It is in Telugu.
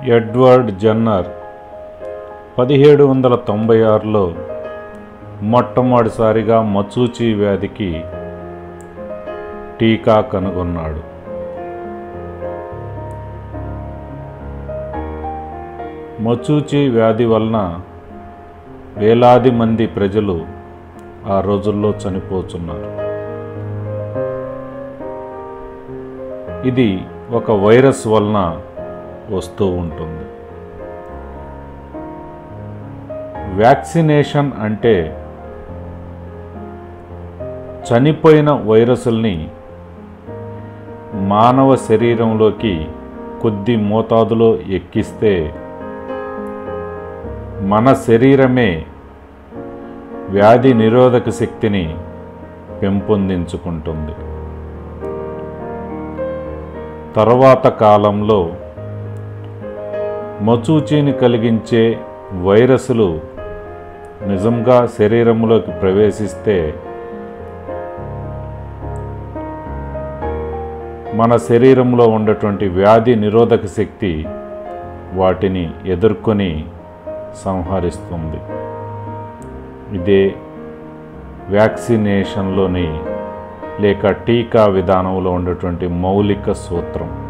ఎడ్వర్డ్ జన్నర్ పదిహేడు వందల తొంభై ఆరులో మొట్టమొదటిసారిగా మచూచి వ్యాధికి టీకా కనుగొన్నాడు మచూచి వ్యాధి వలన వేలాది మంది ప్రజలు ఆ రోజుల్లో చనిపోతున్నారు ఇది ఒక వైరస్ వలన వస్తూ ఉంటుంది వ్యాక్సినేషన్ అంటే చనిపోయిన వైరస్ల్ని మానవ శరీరంలోకి కొద్ది మోతాదులో ఎక్కిస్తే మన శరీరమే వ్యాధి నిరోధక శక్తిని పెంపొందించుకుంటుంది తర్వాత కాలంలో మచూచీని కలిగించే వైరస్లు నిజంగా శరీరంలోకి ప్రవేశిస్తే మన శరీరంలో ఉన్నటువంటి వ్యాధి నిరోధక శక్తి వాటిని ఎదుర్కొని సంహరిస్తుంది ఇదే వ్యాక్సినేషన్లోని లేక టీకా విధానంలో ఉన్నటువంటి మౌలిక సూత్రం